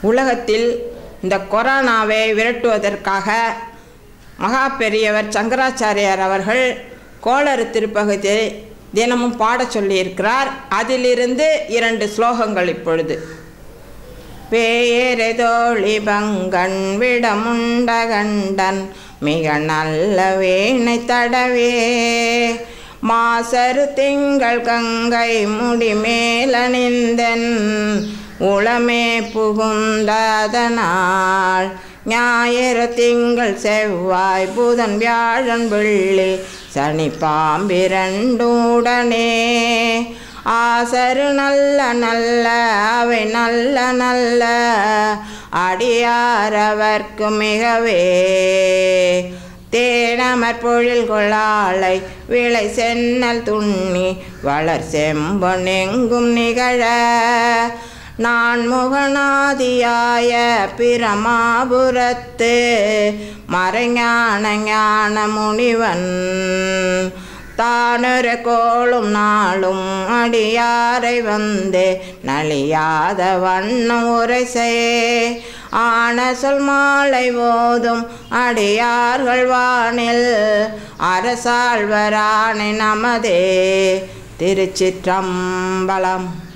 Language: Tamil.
உலகத்தில் இந்த கொரோனாவை விரட்டுவதற்காக மகா பெரியவர் சங்கராச்சாரியார் அவர்கள் கோளறு திருப்பகுதியை தினமும் பாடச் சொல்லியிருக்கிறார் அதிலிருந்து இரண்டு ஸ்லோகங்கள் இப்பொழுது பேரெதோழி பங்கன் விடமுண்டகண்டன் மிக நல்ல வேணை தடவே மாசரு திங்கள் கங்கை முடி மேலணிந்தன் உளமே புகுந்ததனால் ஞாயிறு திங்கள் செவ்வாய் புதன் வியாழன் வெள்ளி சனி பாம்பிரண்டுடனே ஆசரு நல்ல நல்ல அவை நல்ல நல்ல அடியாரவர்க்கு மிகவே தேனமர் பொழில் கொள்ளாளை விளை சென்னல் துண்ணி வளர் செம்பொனெங்கும் நிகழ நான் முகநாதியாய பிரமாபுரத்து மறைஞான ஞான முனிவன் தானுர கோளும் நாளும் அடியாரை வந்து நலியாத வண்ணம் உரைசே ஆன சொல் மாலை போதும் அடியார்கள் வானில் அரசாழ்வரானை நமதே திருச்சிற்றம்பலம்